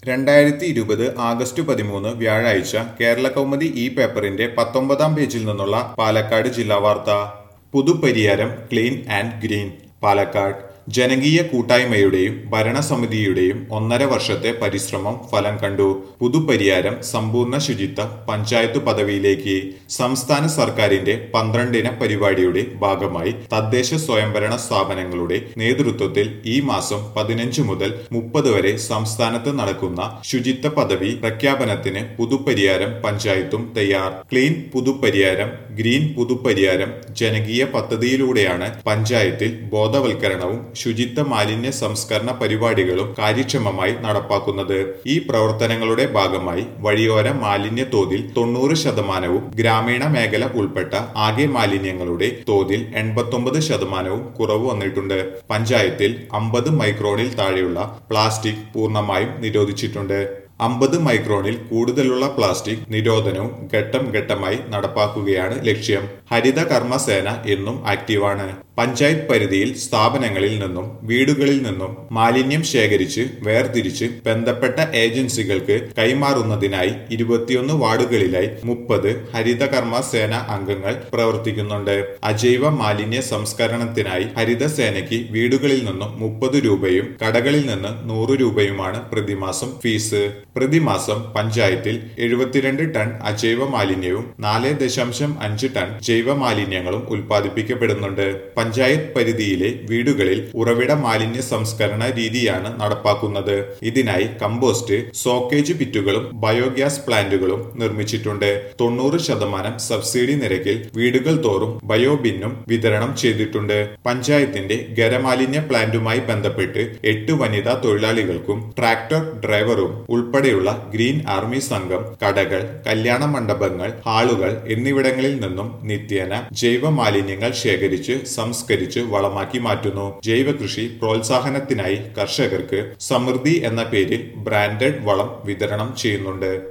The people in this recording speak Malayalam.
രണ്ടായിരത്തി ഇരുപത് ആഗസ്റ്റ് പതിമൂന്ന് വ്യാഴാഴ്ച കേരള കൗമുദി ഈ പേപ്പറിന്റെ പത്തൊമ്പതാം പേജിൽ നിന്നുള്ള പാലക്കാട് ജില്ലാ വാർത്ത Puthuppariyaram clean and green Palakkad ജനകീയ കൂട്ടായ്മയുടെയും ഭരണസമിതിയുടെയും ഒന്നര വർഷത്തെ പരിശ്രമം ഫലം കണ്ടു പുതുപരിയാരം സമ്പൂർണ്ണ ശുചിത്വ പഞ്ചായത്ത് പദവിയിലേക്ക് സംസ്ഥാന സർക്കാരിന്റെ പന്ത്രണ്ടിന പരിപാടിയുടെ ഭാഗമായി തദ്ദേശ സ്വയംഭരണ സ്ഥാപനങ്ങളുടെ നേതൃത്വത്തിൽ ഈ മാസം പതിനഞ്ച് മുതൽ മുപ്പത് വരെ സംസ്ഥാനത്ത് നടക്കുന്ന ശുചിത്വ പദവി പ്രഖ്യാപനത്തിന് പുതുപരിയാരം പഞ്ചായത്തും തയ്യാർ ക്ലീൻ പുതുപരിയാരം ഗ്രീൻ പുതുപരിയാരം ജനകീയ പദ്ധതിയിലൂടെയാണ് പഞ്ചായത്തിൽ ബോധവൽക്കരണവും ശുചിത്വ മാലിന്യ സംസ്കരണ പരിപാടികളും കാര്യക്ഷമമായി നടപ്പാക്കുന്നത് ഈ പ്രവർത്തനങ്ങളുടെ ഭാഗമായി വഴിയോര മാലിന്യ തോതിൽ തൊണ്ണൂറ് ശതമാനവും ഗ്രാമീണ മേഖല ഉൾപ്പെട്ട ആകെ മാലിന്യങ്ങളുടെ തോതിൽ എൺപത്തൊമ്പത് ശതമാനവും കുറവ് വന്നിട്ടുണ്ട് പഞ്ചായത്തിൽ അമ്പത് മൈക്രോണിൽ താഴെയുള്ള പ്ലാസ്റ്റിക് പൂർണ്ണമായും നിരോധിച്ചിട്ടുണ്ട് അമ്പത് മൈക്രോണിൽ കൂടുതലുള്ള പ്ലാസ്റ്റിക് നിരോധനവും ഘട്ടം ഘട്ടമായി നടപ്പാക്കുകയാണ് ലക്ഷ്യം ഹരിത കർമ്മസേന എന്നും ആക്റ്റീവാണ് പഞ്ചായത്ത് പരിധിയിൽ സ്ഥാപനങ്ങളിൽ നിന്നും വീടുകളിൽ നിന്നും മാലിന്യം ശേഖരിച്ച് വേർതിരിച്ച് ബന്ധപ്പെട്ട ഏജൻസികൾക്ക് കൈമാറുന്നതിനായി ഇരുപത്തിയൊന്ന് വാർഡുകളിലായി മുപ്പത് ഹരിത കർമ്മസേന അംഗങ്ങൾ പ്രവർത്തിക്കുന്നുണ്ട് അജൈവ മാലിന്യ സംസ്കരണത്തിനായി ഹരിതസേനയ്ക്ക് വീടുകളിൽ നിന്നും മുപ്പത് രൂപയും കടകളിൽ നിന്ന് നൂറ് രൂപയുമാണ് പ്രതിമാസം ഫീസ് പ്രതിമാസം പഞ്ചായത്തിൽ എഴുപത്തിരണ്ട് ടൺ അജൈവ മാലിന്യവും നാല് ദശാംശം അഞ്ച് ടൺ ജൈവ മാലിന്യങ്ങളും ഉൽപ്പാദിപ്പിക്കപ്പെടുന്നുണ്ട് പഞ്ചായത്ത് പരിധിയിലെ വീടുകളിൽ ഉറവിട മാലിന്യ സംസ്കരണ രീതിയാണ് നടപ്പാക്കുന്നത് ഇതിനായി കമ്പോസ്റ്റ് സോക്കേജ് പിറ്റുകളും ബയോഗ്യാസ് പ്ലാന്റുകളും നിർമ്മിച്ചിട്ടുണ്ട് തൊണ്ണൂറ് ശതമാനം സബ്സിഡി നിരക്കിൽ വീടുകൾ തോറും ബയോബിന്നും വിതരണം ചെയ്തിട്ടുണ്ട് പഞ്ചായത്തിന്റെ ഖരമാലിന്യ പ്ലാന്റുമായി ബന്ധപ്പെട്ട് എട്ട് വനിതാ തൊഴിലാളികൾക്കും ട്രാക്ടർ ഡ്രൈവറും ഉൾപ്പെടെയുള്ള ഗ്രീൻ ആർമി സംഘം കടകൾ കല്യാണ മണ്ഡപങ്ങൾ ഹാളുകൾ എന്നിവിടങ്ങളിൽ നിന്നും നിത്യേന ജൈവ മാലിന്യങ്ങൾ ശേഖരിച്ച് സംസ്കരിച്ച് വളമാക്കി മാറ്റുന്നു ജൈവ കൃഷി പ്രോത്സാഹനത്തിനായി കർഷകർക്ക് സമൃദ്ധി എന്ന പേരിൽ ബ്രാൻഡഡ് വളം വിതരണം ചെയ്യുന്നുണ്ട്